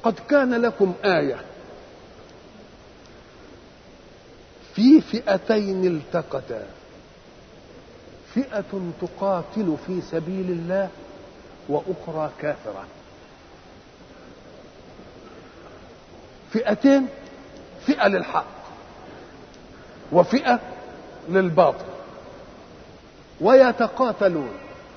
قد كان لكم آية في فئتين التقتا فئة تقاتل في سبيل الله وأخرى كافرة فئتين فئة للحق وفئة للباطل ويتقاتلون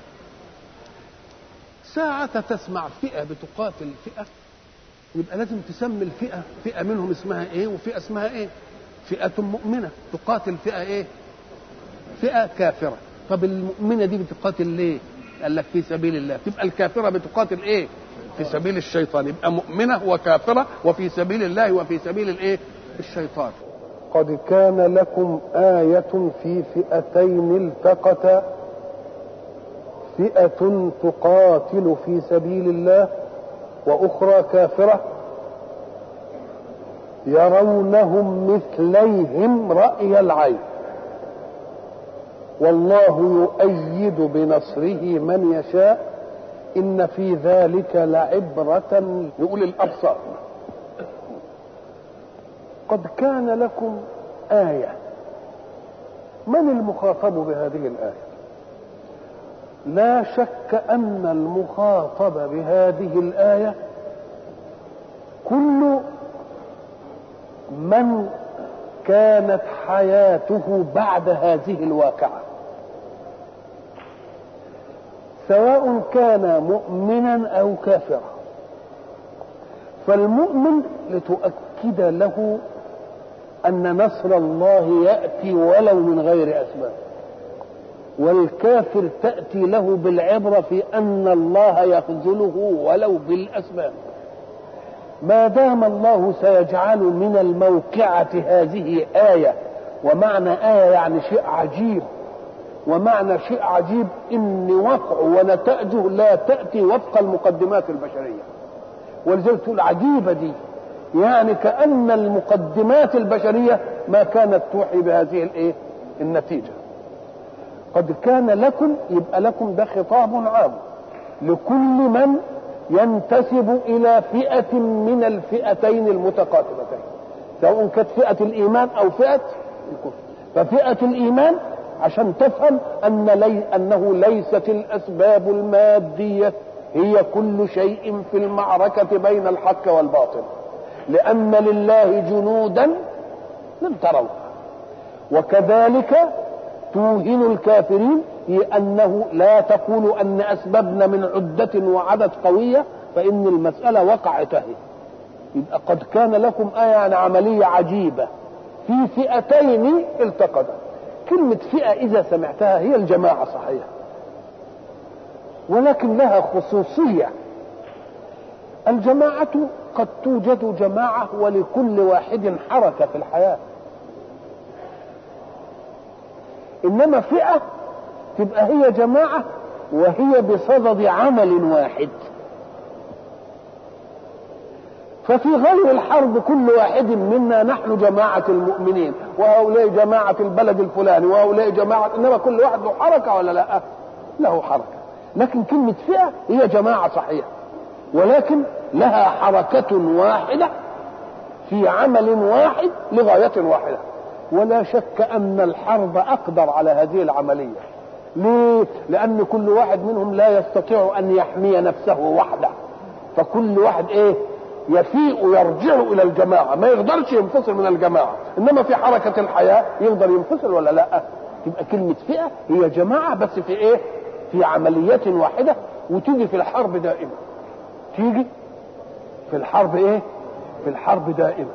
ساعة تسمع فئة بتقاتل فئة يبقى لازم تسمي الفئة فئة منهم اسمها ايه وفئة اسمها ايه فئة مؤمنة تقاتل فئة ايه فئة كافرة طب المؤمنة دي بتقاتل ليه قال لك في سبيل الله تبقى الكافرة بتقاتل ايه في سبيل الشيطان يبقى مؤمنة وكافرة وفي سبيل الله وفي سبيل الايه الشيطان قد كان لكم آية في فئتين التقتا فئة تقاتل في سبيل الله وأخرى كافرة يرونهم مثليهم رأي العين والله يؤيد بنصره من يشاء إن في ذلك لعبرة لأولي الأبصار قد كان لكم آية من المخاطب بهذه الآية لا شك أن المخاطب بهذه الآية كل من كانت حياته بعد هذه الواقعة سواء كان مؤمنا أو كافرا فالمؤمن لتؤكد له أن نصر الله يأتي ولو من غير أسباب والكافر تأتي له بالعبرة في أن الله يخذله ولو بالأسباب ما دام الله سيجعل من الموقعة هذه آية ومعنى آية يعني شيء عجيب ومعنى شيء عجيب إن وقع ونتائجه لا تأتي وفق المقدمات البشرية ولذلك تقول عجيبة دي يعني كأن المقدمات البشرية ما كانت توحي بهذه الايه النتيجة قد كان لكم يبقى لكم ده خطاب عام لكل من ينتسب إلى فئة من الفئتين المتقاتلتين سواء كانت فئة الإيمان أو فئة الكفر ففئة الإيمان عشان تفهم أن لي أنه ليست الأسباب المادية هي كل شيء في المعركة بين الحق والباطل لأن لله جنودا لم تروها وكذلك توهن الكافرين هي أنه لا تقول أن أسبابنا من عدة وعدد قوية فإن المسألة وقعت هي يبقى قد كان لكم آية يعني عملية عجيبة في فئتين التقتا كلمة فئة إذا سمعتها هي الجماعة صحيح ولكن لها خصوصية الجماعة قد توجد جماعة ولكل واحد حركة في الحياة إنما فئة تبقى هي جماعة وهي بصدد عمل واحد ففي غير الحرب كل واحد منا نحن جماعة المؤمنين وهؤلاء جماعة البلد الفلاني وهؤلاء جماعة إنما كل واحد له حركة ولا لا له حركة لكن كلمة فئة هي جماعة صحيحة ولكن لها حركة واحدة في عمل واحد لغاية واحدة ولا شك أن الحرب أقدر على هذه العملية ليه؟ لأن كل واحد منهم لا يستطيع أن يحمي نفسه وحده فكل واحد إيه يفيء يرجع إلى الجماعة ما يقدرش ينفصل من الجماعة إنما في حركة الحياة يقدر ينفصل ولا لا تبقى كلمة فئة هي جماعة بس في إيه في عمليات واحدة وتيجي في الحرب دائما تيجي في الحرب ايه في الحرب دائما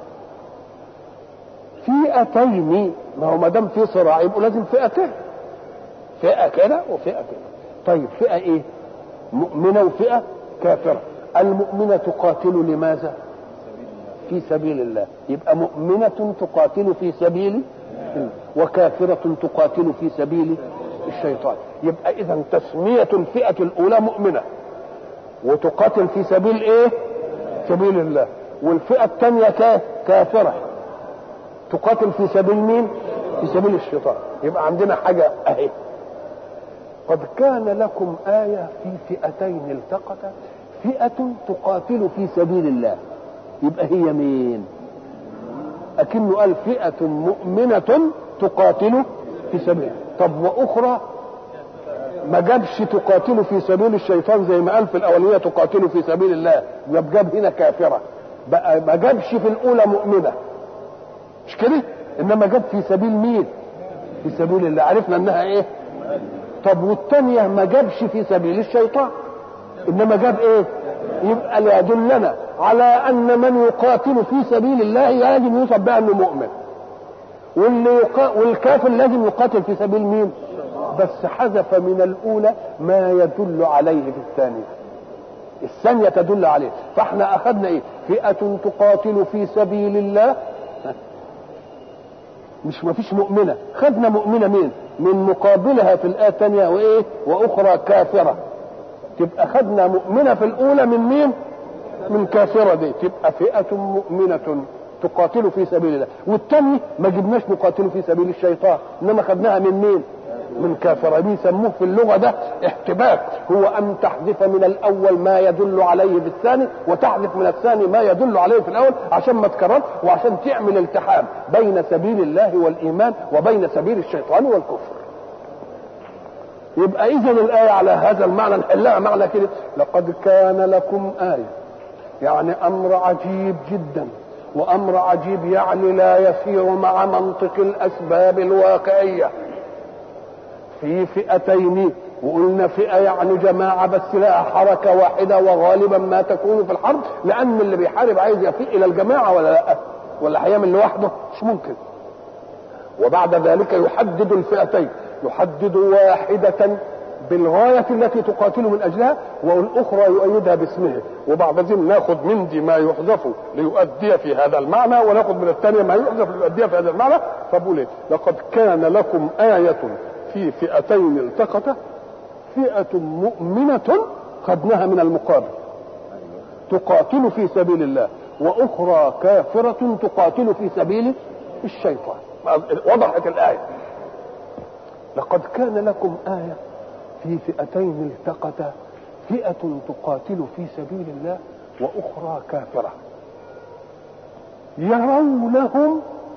فئتين ما هو ما دام في صراع يبقوا لازم فئتين فئه كده وفئه كده طيب فئه ايه مؤمنه وفئه كافره المؤمنه تقاتل لماذا في سبيل الله يبقى مؤمنه تقاتل في سبيل وكافره تقاتل في سبيل الشيطان يبقى اذا تسميه الفئه الاولى مؤمنه وتقاتل في سبيل ايه سبيل الله والفئة الثانية كافرة تقاتل في سبيل مين في سبيل الشيطان يبقى عندنا حاجة اهي قد كان لكم آية في فئتين التقتا فئة تقاتل في سبيل الله يبقى هي مين أكنه قال فئة مؤمنة تقاتل في سبيل طب وأخرى ما جابش تقاتل في سبيل الشيطان زي ما قال في الأولية تقاتل في سبيل الله جاب جاب هنا كافرة بقى ما جابش في الأولى مؤمنة مش كده إنما جاب في سبيل مين في سبيل الله عرفنا إنها إيه طب والثانية ما جابش في سبيل الشيطان إنما جاب إيه يبقى ليدلنا على ان من يقاتل في سبيل الله يجب يوصف بقى انه مؤمن واللي يقا... والكافر لازم يقاتل في سبيل مين بس حذف من الاولى ما يدل عليه في الثانيه الثانيه تدل عليه فاحنا اخذنا ايه فئه تقاتل في سبيل الله مش ما فيش مؤمنه خدنا مؤمنه مين من مقابلها في الايه الثانيه وايه واخرى كافره تبقى خدنا مؤمنة في الأولى من مين؟ من كافرة دي تبقى فئة مؤمنة تقاتل في سبيل الله والتاني ما جبناش نقاتل في سبيل الشيطان إنما خدناها من مين؟ من كافرة بيسموه في اللغة ده احتباك هو أن تحذف من الأول ما يدل عليه في الثاني وتحذف من الثاني ما يدل عليه في الأول عشان ما تكررش وعشان تعمل التحام بين سبيل الله والإيمان وبين سبيل الشيطان والكفر يبقى اذا الايه على هذا المعنى نحلها معنى كده لقد كان لكم ايه يعني امر عجيب جدا وامر عجيب يعني لا يسير مع منطق الاسباب الواقعيه في فئتين وقلنا فئه يعني جماعه بس لها حركه واحده وغالبا ما تكون في الحرب لان اللي بيحارب عايز يفيء الى الجماعه ولا لا ولا هيعمل لوحده مش ممكن وبعد ذلك يحدد الفئتين يحدد واحدة بالغاية التي تقاتل من أجلها والأخرى يؤيدها باسمه وبعد ذلك ناخذ من دي ما يحذف ليؤدي في هذا المعنى وناخذ من الثانية ما يحذف ليؤدي في هذا المعنى فبقول إيه لقد كان لكم آية في فئتين التقتا فئة مؤمنة خدناها من المقابل تقاتل في سبيل الله وأخرى كافرة تقاتل في سبيل الشيطان وضحت الآية لقد كان لكم آية في فئتين التقتا فئة تقاتل في سبيل الله وأخرى كافرة يرونهم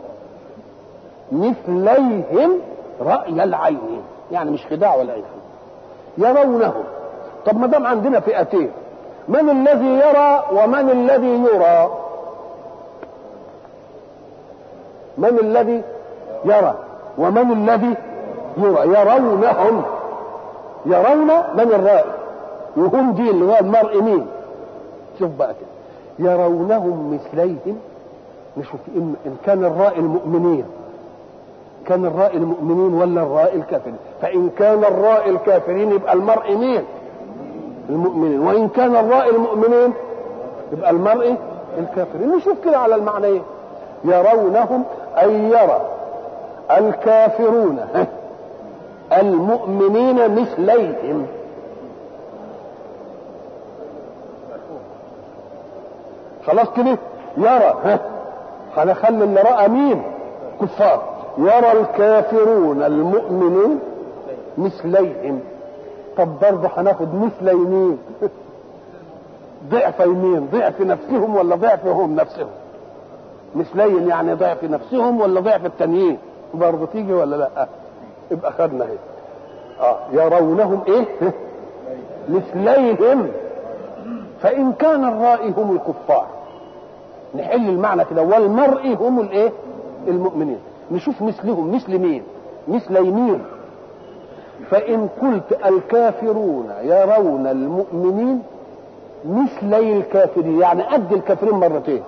مثليهم رأي العين يعني مش خداع ولا أي يرونهم طب ما دام عندنا فئتين من الذي يرى ومن الذي يرى من الذي يرى ومن الذي يرى يرونهم يرون من الرائي وهم دي اللي هو المرء مين شوف بقى كده يرونهم مثليهم نشوف إن, ان كان الرائي المؤمنين كان الرائي المؤمنين ولا الرائي الكافرين فان كان الرائي الكافرين يبقى المرء مين المؤمنين وان كان الرائي المؤمنين يبقى المرء الكافرين نشوف كده على المعنيين يرونهم أي يرى الكافرون المؤمنين مثليهم خلاص كده يرى هنخلي اللي رأى مين كفار يرى الكافرون المؤمنين مثليهم طب برضه هناخد مثل يمين ضعف يمين ضعف نفسهم ولا ضعف هم نفسهم مثليهم يعني ضعف نفسهم ولا ضعف التانيين برضه تيجي ولا لا يبقى خدنا اهي اه يرونهم ايه مثليهم فان كان الرائي هم الكفار نحل المعنى كده والمرء هم الايه المؤمنين نشوف مثلهم مثل مين مثل يمين فإن قلت الكافرون يرون المؤمنين مثلي الكافرين يعني قد الكافرين مرتين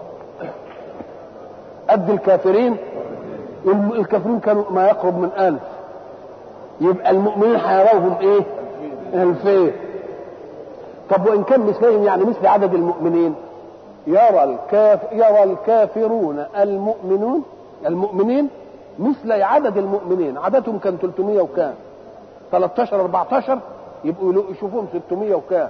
قد الكافرين الكافرين كانوا ما يقرب من ألف يبقى المؤمنين هيروهم ايه ألفين طب وإن كان مثلهم يعني مثل عدد المؤمنين يرى الكاف يرى الكافرون المؤمنون المؤمنين مثل عدد المؤمنين عددهم كان 300 وكام 13 14 يبقوا يشوفوهم 600 وكام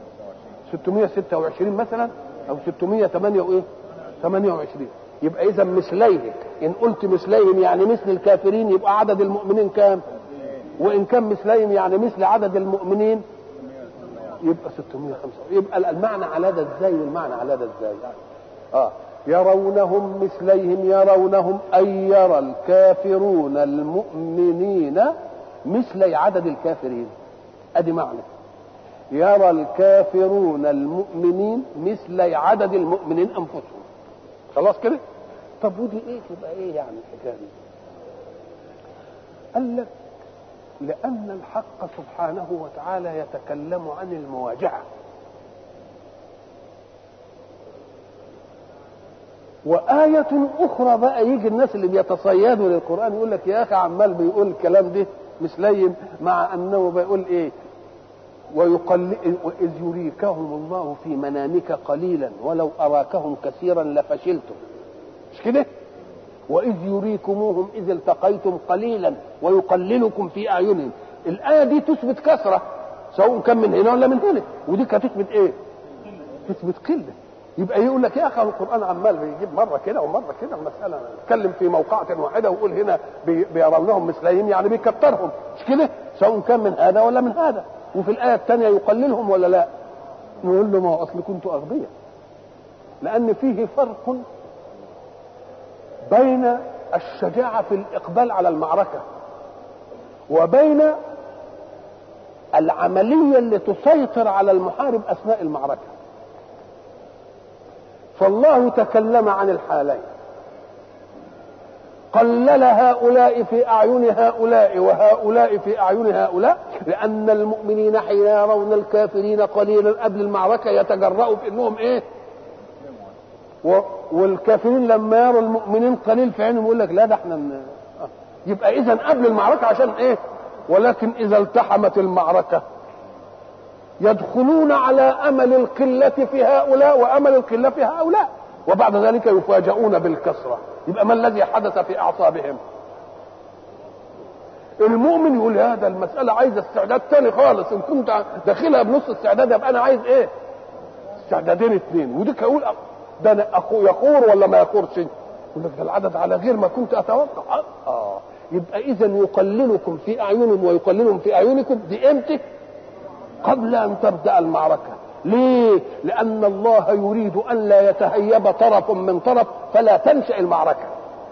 626 مثلا او 608 وايه 28 يبقى اذا مثليه ان قلت مثليهم يعني مثل الكافرين يبقى عدد المؤمنين كام وان كان مثليهم يعني مثل عدد المؤمنين يبقى 605 يبقى المعنى على ده ازاي والمعنى على ده ازاي اه يرونهم مثليهم يرونهم أي يرى الكافرون المؤمنين مثل عدد الكافرين ادي معنى يرى الكافرون المؤمنين مثل عدد المؤمنين انفسهم خلاص كده طب ودي ايه تبقى ايه يعني الحكايه دي قال لك لان الحق سبحانه وتعالى يتكلم عن المواجهه وآية أخرى بقى يجي الناس اللي بيتصيدوا للقرآن يقول لك يا أخي عمال بيقول الكلام ده مثلين مع أنه بيقول إيه ويقل إذ يريكهم الله في منامك قليلا ولو أراكهم كثيرا لفشلتم مش كده وإذ يريكموهم إذ التقيتم قليلا ويقللكم في أعينهم الآية دي تثبت كثرة سواء كان من هنا ولا من هنا ودي كانت تثبت إيه تثبت قلة يبقى يقول لك يا اخي القران عمال بيجيب مره كده ومره كده المساله نتكلم في موقعة واحده ويقول هنا بيرونهم مثليهم يعني بيكترهم مش كده سواء كان من هذا ولا من هذا وفي الايه الثانيه يقللهم ولا لا نقول له ما هو اصل كنتوا اغبياء لان فيه فرق بين الشجاعه في الاقبال على المعركه وبين العمليه اللي تسيطر على المحارب اثناء المعركه فالله تكلم عن الحالين قلل هؤلاء في أعين هؤلاء وهؤلاء في أعين هؤلاء لأن المؤمنين حين يرون الكافرين قليلا قبل المعركة يتجرأوا في أنهم إيه والكافرين لما يروا المؤمنين قليل في عينهم يقول لك لا ده احنا يبقى إذا قبل المعركة عشان إيه ولكن إذا التحمت المعركة يدخلون على امل القله في هؤلاء وامل القله في هؤلاء وبعد ذلك يفاجؤون بالكسره يبقى ما الذي حدث في اعصابهم المؤمن يقول هذا المسألة عايزة استعداد تاني خالص إن كنت داخلها بنص استعداد يبقى أنا عايز إيه؟ استعدادين اثنين وديك يقول ده أنا أخو يخور ولا ما يخورش؟ يقول لك ده العدد على غير ما كنت أتوقع آه يبقى إذا يقللكم في أعينهم ويقللهم في أعينكم دي إمتى؟ قبل ان تبدا المعركه ليه لان الله يريد ان لا يتهيب طرف من طرف فلا تنشا المعركه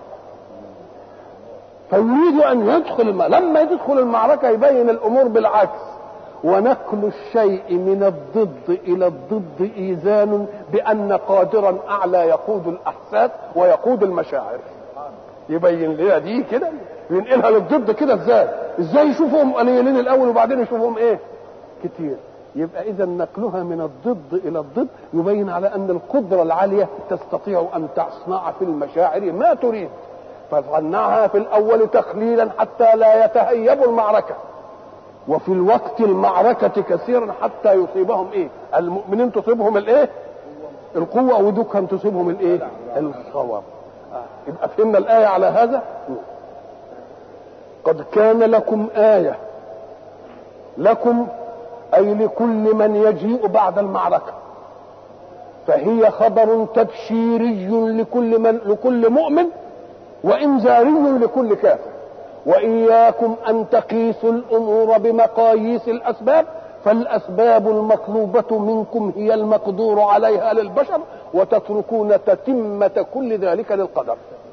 فيريد ان يدخل الم... لما يدخل المعركه يبين الامور بالعكس ونقل الشيء من الضد الى الضد ايذان بان قادرا اعلى يقود الاحساس ويقود المشاعر يبين لنا دي كده ينقلها للضد كده ازاي ازاي يشوفهم قليلين الاول وبعدين يشوفهم ايه كتير يبقى اذا نقلها من الضد الى الضد يبين على ان القدره العاليه تستطيع ان تصنع في المشاعر ما تريد فصنعها في الاول تقليلا حتى لا يتهيبوا المعركه وفي الوقت المعركة كثيرا حتى يصيبهم ايه المؤمنين تصيبهم الايه القوة ودكهم تصيبهم الايه الصواب يبقى فهمنا الآية على هذا قد كان لكم آية لكم أي لكل من يجيء بعد المعركة فهي خبر تبشيري لكل من لكل مؤمن وإنذاري لكل كافر وإياكم أن تقيسوا الأمور بمقاييس الأسباب فالأسباب المطلوبة منكم هي المقدور عليها للبشر وتتركون تتمة كل ذلك للقدر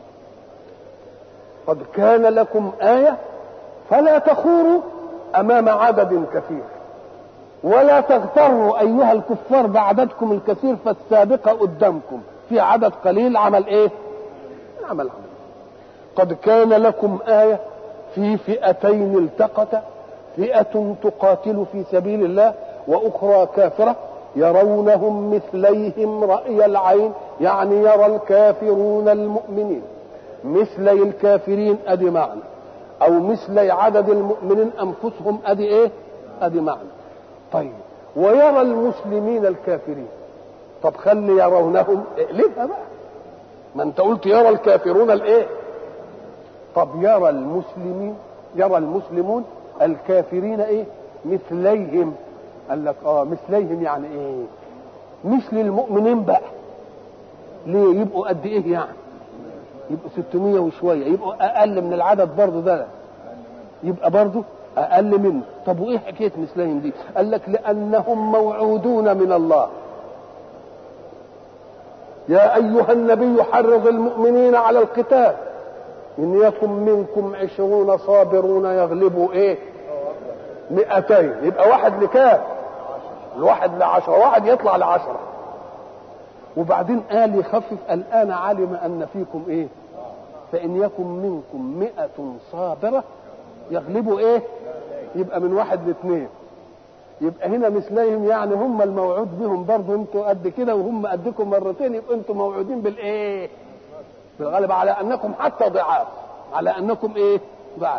قد كان لكم آية فلا تخوروا أمام عدد كثير ولا تغتروا أيها الكفار بعددكم الكثير فالسابقة قدامكم في عدد قليل عمل إيه؟ عمل عمل قد كان لكم آية في فئتين التقتا فئة تقاتل في سبيل الله وأخرى كافرة يرونهم مثليهم رأي العين يعني يرى الكافرون المؤمنين مثلي الكافرين أدي معنى أو مثلي عدد المؤمنين أنفسهم أدي إيه أدي معنى طيب ويرى المسلمين الكافرين طب خلي يرونهم اقلبها بقى ما انت قلت يرى الكافرون الايه طب يرى المسلمين يرى المسلمون الكافرين ايه مثليهم قال لك اه مثليهم يعني ايه مثل المؤمنين بقى ليه يبقوا قد ايه يعني يبقوا 600 وشويه يبقوا اقل من العدد برضه ده يبقى برضه اقل منه طب وايه حكايه مثلهم دي قال لك لانهم موعودون من الله يا أيها النبي حرض المؤمنين على القتال إن يكن منكم عشرون صابرون يغلبوا إيه مئتين يبقى واحد لكام الواحد لعشرة واحد يطلع لعشرة وبعدين قال يخفف الآن علم أن فيكم إيه فإن يكن منكم مئة صابرة يغلبوا إيه يبقى من واحد لاثنين يبقى هنا مثليهم يعني هم الموعود بهم برضه انتوا قد كده وهم قدكم مرتين يبقى انتوا موعودين بالايه؟ بالغالب على انكم حتى ضعاف على انكم ايه؟ ضعاف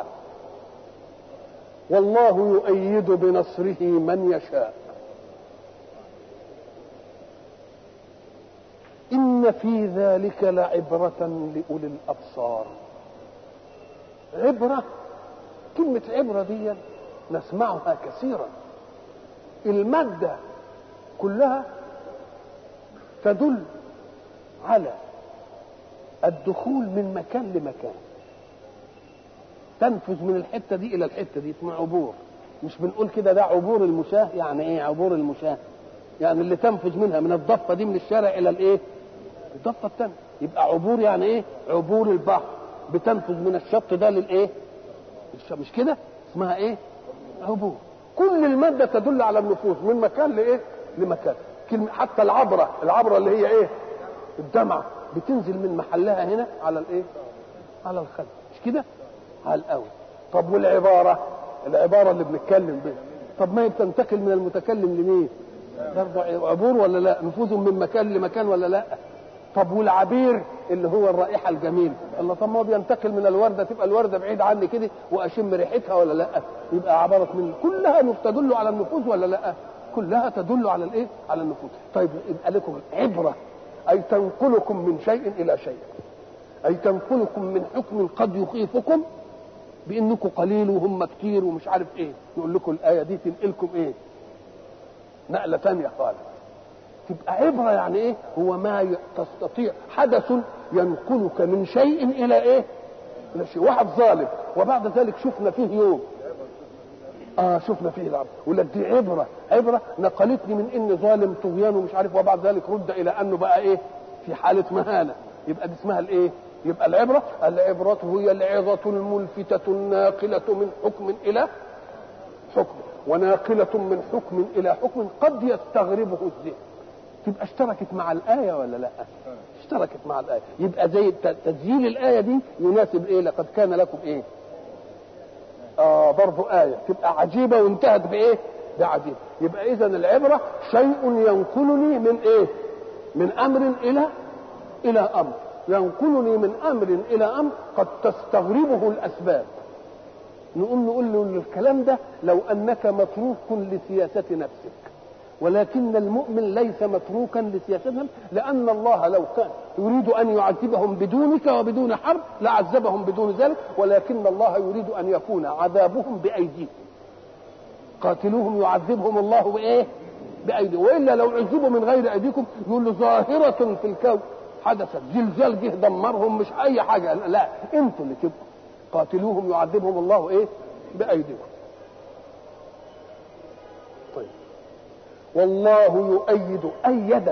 والله يؤيد بنصره من يشاء إن في ذلك لعبرة لأولي الأبصار عبرة كلمة عبرة دي نسمعها كثيرا المادة كلها تدل على الدخول من مكان لمكان تنفذ من الحتة دي إلى الحتة دي اسمها عبور مش بنقول كده ده عبور المشاة يعني ايه عبور المشاة يعني اللي تنفذ منها من الضفة دي من الشارع إلى الايه الضفة الثانية يبقى عبور يعني ايه عبور البحر بتنفذ من الشط ده للايه مش كده اسمها ايه عبور كل المادة تدل على النفوذ من مكان لايه لمكان كلمة حتى العبرة العبرة اللي هي ايه الدمعة بتنزل من محلها هنا على الايه على الخد مش كده على الاول طب والعبارة العبارة اللي بنتكلم بها طب ما هي بتنتقل من المتكلم لمين برضه عبور ولا لا نفوذ من مكان لمكان ولا لا طب والعبير اللي هو الرائحة الجميلة الله طب ما هو بينتقل من الوردة تبقى الوردة بعيد عني كده وأشم ريحتها ولا لا يبقى عبارة من كلها تدل على النفوذ ولا لا كلها تدل على الايه على النفوذ طيب يبقى لكم عبرة أي تنقلكم من شيء إلى شيء أي تنقلكم من حكم قد يخيفكم بانكم قليل وهم كتير ومش عارف ايه يقول لكم الايه دي تنقلكم ايه نقله ثانيه خالص تبقى عبره يعني ايه هو ما تستطيع حدث ينقلك من شيء الى ايه الى شيء واحد ظالم وبعد ذلك شفنا فيه يوم اه شفنا فيه العبد يقول لك دي عبره عبره نقلتني من اني ظالم طغيان ومش عارف وبعد ذلك رد الى انه بقى ايه في حاله مهانه يبقى دي اسمها الايه يبقى العبرة العبرة هي العظة الملفتة الناقلة من حكم إلى حكم وناقلة من حكم إلى حكم قد يستغربه الذهن تبقى اشتركت مع الآية ولا لا اشتركت مع الآية يبقى زي تسجيل الآية دي يناسب إيه لقد كان لكم إيه آه برضو آية تبقى عجيبة وانتهت بإيه بعجيب يبقى إذا العبرة شيء ينقلني من إيه من أمر إلى إلى أمر ينقلني من امر الى امر قد تستغربه الاسباب نقوم نقول له الكلام ده لو انك متروك لسياسه نفسك ولكن المؤمن ليس متروكا لسياسه نفسه لان الله لو كان يريد ان يعذبهم بدونك وبدون حرب لعذبهم بدون ذلك ولكن الله يريد ان يكون عذابهم بايديهم قاتلوهم يعذبهم الله بايه بايديهم والا لو عذبوا من غير ايديكم يقول له ظاهره في الكون حدثت زلزال جه دمرهم مش اي حاجه لا انتوا اللي تبقوا قاتلوهم يعذبهم الله ايه بايديكم طيب والله يؤيد ايد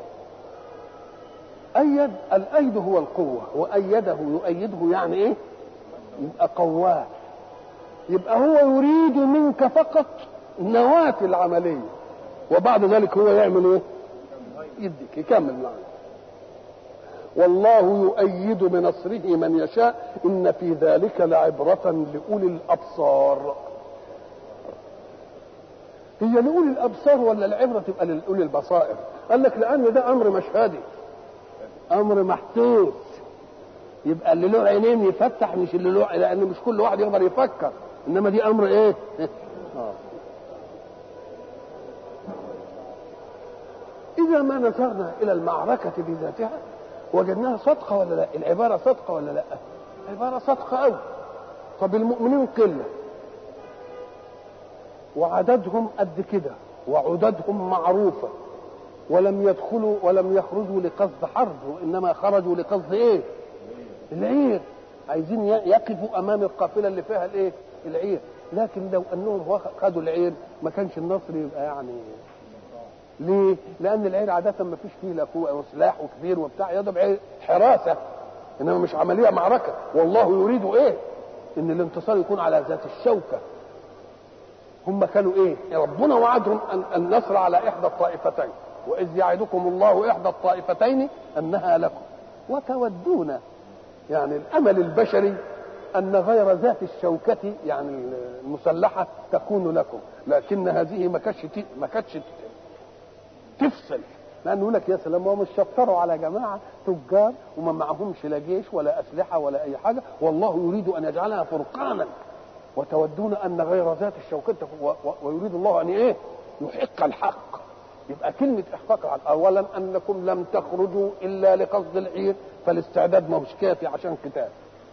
ايد الايد هو القوه وايده يؤيده يعني ايه يبقى قواه يبقى هو يريد منك فقط نواه العمليه وبعد ذلك هو يعمل ايه يديك يكمل معك والله يؤيد بنصره من يشاء ان في ذلك لعبرة لأولي الأبصار هي لأولي الأبصار ولا العبرة تبقى لأولي البصائر قال لك لأن ده أمر مشهدي أمر محسوس يبقى اللي له عينين يفتح مش اللي له لأن مش كل واحد يقدر يفكر إنما دي أمر إيه؟ آه. إذا ما نظرنا إلى المعركة بذاتها وجدناها صدقة ولا لا العبارة صدقة ولا لا العبارة صدقة أوي طب المؤمنين قلة وعددهم قد كده وعددهم معروفة ولم يدخلوا ولم يخرجوا لقصد حرب وإنما خرجوا لقصد إيه العير عايزين يقفوا أمام القافلة اللي فيها الإيه العير لكن لو أنهم خدوا العير ما كانش النصر يبقى يعني ليه؟ لأن العير عادة ما فيش فيه لا قوة وسلاح وكبير وبتاع يضرب عير حراسة إنما مش عملية معركة والله يريد إيه؟ إن الانتصار يكون على ذات الشوكة هم كانوا إيه؟ ربنا وعدهم أن النصر على إحدى الطائفتين وإذ يعدكم الله إحدى الطائفتين أنها لكم وتودون يعني الأمل البشري أن غير ذات الشوكة يعني المسلحة تكون لكم لكن هذه ما كانتش ما كانتش تفصل لأنه يقول لك يا سلام هم شطروا على جماعة تجار وما معهمش لا جيش ولا أسلحة ولا أي حاجة والله يريد أن يجعلها فرقانا وتودون أن غير ذات الشوكة ويريد الله أن إيه يحق الحق يبقى كلمة إحقاق أولا أنكم لم تخرجوا إلا لقصد العير فالاستعداد ما هوش كافي عشان قتال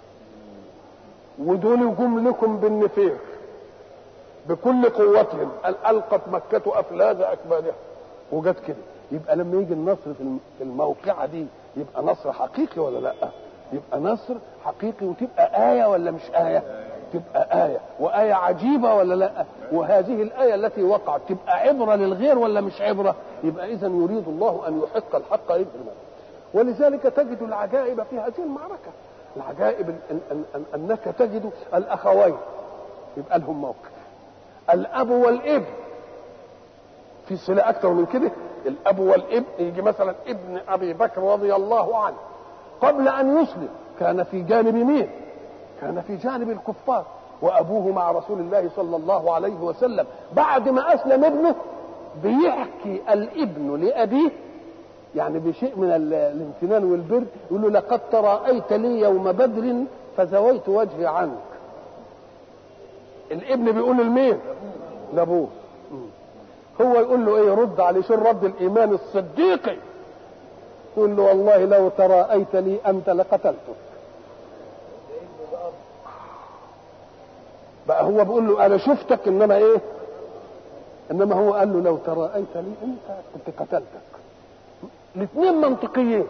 ودول جم لكم بالنفير بكل قوتهم ألقت مكة أفلاذ أكبادها وجت كده يبقى لما يجي النصر في الموقعة دي يبقى نصر حقيقي ولا لا يبقى نصر حقيقي وتبقى آية ولا مش آية تبقى آية وآية عجيبة ولا لا وهذه الآية التي وقعت تبقى عبرة للغير ولا مش عبرة يبقى إذا يريد الله أن يحق الحق إبنا ولذلك تجد العجائب في هذه المعركة العجائب أن أن أن أنك تجد الأخوين يبقى لهم موقف الأب والابن في صلة أكثر من كده الأب والابن يجي مثلا ابن أبي بكر رضي الله عنه قبل أن يسلم كان في جانب مين؟ كان في جانب الكفار وأبوه مع رسول الله صلى الله عليه وسلم بعد ما أسلم ابنه بيحكي الابن لأبيه يعني بشيء من الامتنان والبر يقول له لقد تراءيت لي يوم بدر فزويت وجهي عنك الابن بيقول لمين لابوه هو يقول له ايه رد عليه شو رد الايمان الصديقي يقول له والله لو تراءيت لي انت لقتلتك بقى هو بيقول له انا شفتك انما ايه انما هو قال له لو تراءيت لي انت كنت قتلتك الاثنين منطقيين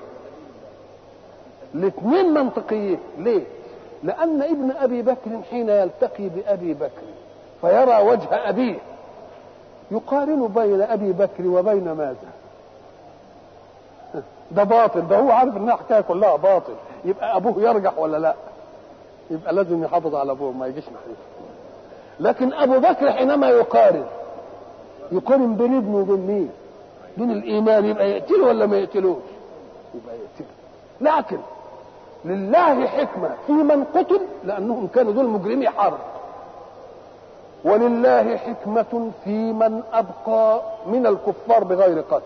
الاثنين منطقيين ليه لان ابن ابي بكر حين يلتقي بابي بكر فيرى وجه ابيه يقارن بين ابي بكر وبين ماذا ده باطل ده هو عارف انها حكايه كلها باطل يبقى ابوه يرجح ولا لا يبقى لازم يحافظ على ابوه ما يجيش ناحيته لكن ابو بكر حينما يقارن يقارن بين ابنه وبين مين بين الايمان يبقى يقتله ولا ما يقتلوش يبقى يقتله لكن لله حكمه في من قتل لانهم كانوا دول مجرمي حرب ولله حكمة في من أبقى من الكفار بغير قتل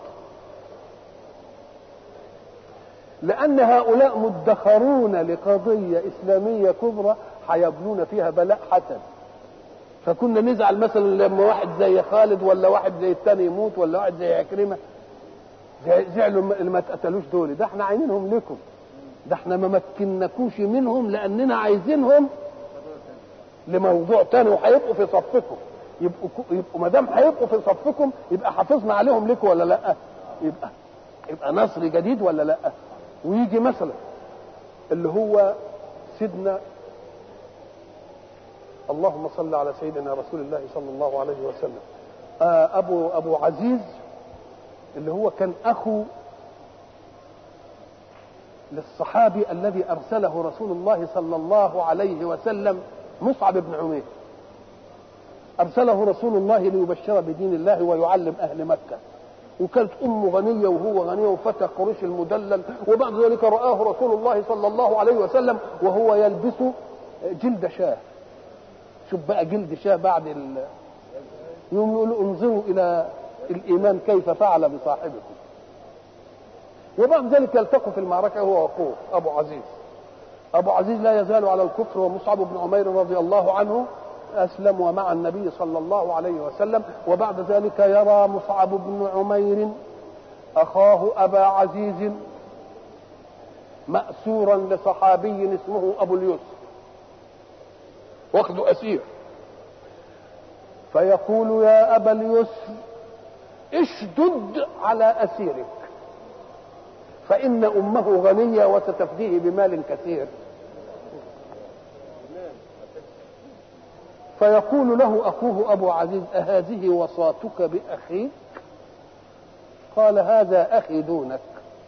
لأن هؤلاء مدخرون لقضية إسلامية كبرى هيبنون فيها بلاء حسن فكنا نزعل مثلا لما واحد زي خالد ولا واحد زي التاني يموت ولا واحد زي عكرمة زعلوا اللي ما اتقتلوش دول ده احنا عايزينهم لكم ده احنا ما مكنكوش منهم لأننا عايزينهم لموضوع تاني وهيبقوا في صفكم يبقوا يبقوا ما دام هيبقوا في صفكم يبقى حافظنا عليهم لكم ولا لا؟ يبقى يبقى نصر جديد ولا لا؟ ويجي مثلا اللي هو سيدنا اللهم صل على سيدنا رسول الله صلى الله عليه وسلم آه ابو ابو عزيز اللي هو كان اخو للصحابي الذي ارسله رسول الله صلى الله عليه وسلم مصعب بن عمير ارسله رسول الله ليبشر بدين الله ويعلم اهل مكه وكانت امه غنيه وهو غني وفتى قريش المدلل وبعد ذلك راه رسول الله صلى الله عليه وسلم وهو يلبس جلد شاه شوف بقى جلد شاه بعد ال... يوم يقولوا انظروا الى الايمان كيف فعل بصاحبكم وبعد ذلك يلتقوا في المعركه هو واخوه ابو عزيز ابو عزيز لا يزال على الكفر ومصعب بن عمير رضي الله عنه اسلم ومع النبي صلى الله عليه وسلم وبعد ذلك يرى مصعب بن عمير اخاه ابا عزيز ماسورا لصحابي اسمه ابو اليسر واخذ اسير فيقول يا ابا اليسر اشدد على اسيرك فان امه غنيه وستفديه بمال كثير فيقول له اخوه ابو عزيز اهذه وصاتك باخيك قال هذا اخي دونك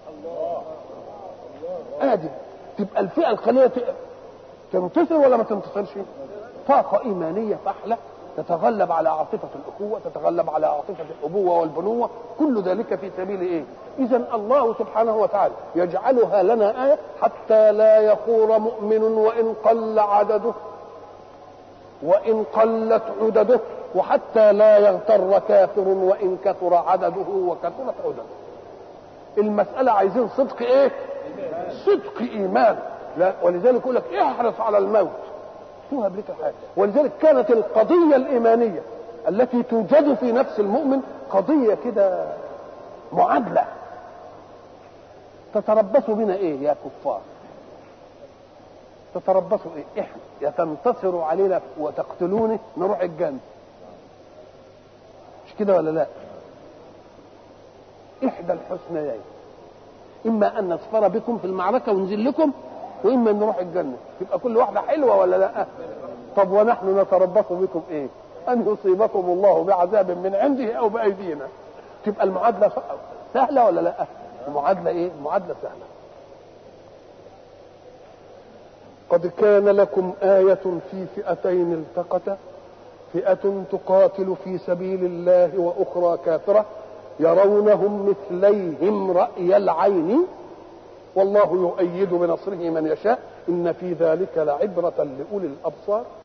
ادي تبقى الفئه القليله تنتصر ولا ما تنتصرش طاقه ايمانيه فحله تتغلب على عاطفة الأخوة تتغلب على عاطفة الأبوة والبنوة كل ذلك في سبيل إيه إذا الله سبحانه وتعالى يجعلها لنا آية حتى لا يخور مؤمن وإن قل عدده وإن قلت عدده وحتى لا يغتر كافر وإن كثر عدده وكثرت عدده المسألة عايزين صدق إيه صدق إيمان لا ولذلك يقول لك احرص على الموت توهب لك الحياة ولذلك كانت القضية الإيمانية التي توجد في نفس المؤمن قضية كده معادلة تتربصوا بنا ايه يا كفار تتربصوا ايه احنا يا تنتصروا علينا وتقتلوني نروح الجنة مش كده ولا لا احدى الحسنيين اما ان نصفر بكم في المعركة وننزل لكم واما ان نروح الجنة تبقى كل واحدة حلوة ولا لا طب ونحن نتربص بكم ايه ان يصيبكم الله بعذاب من عنده او بايدينا تبقى المعادلة سهلة ولا لا المعادلة ايه المعادلة سهلة قد كان لكم آية في فئتين التقتا فئة تقاتل في سبيل الله وأخرى كافرة يرونهم مثليهم رأي العين والله يؤيد بنصره من يشاء إن في ذلك لعبرة لأولي الأبصار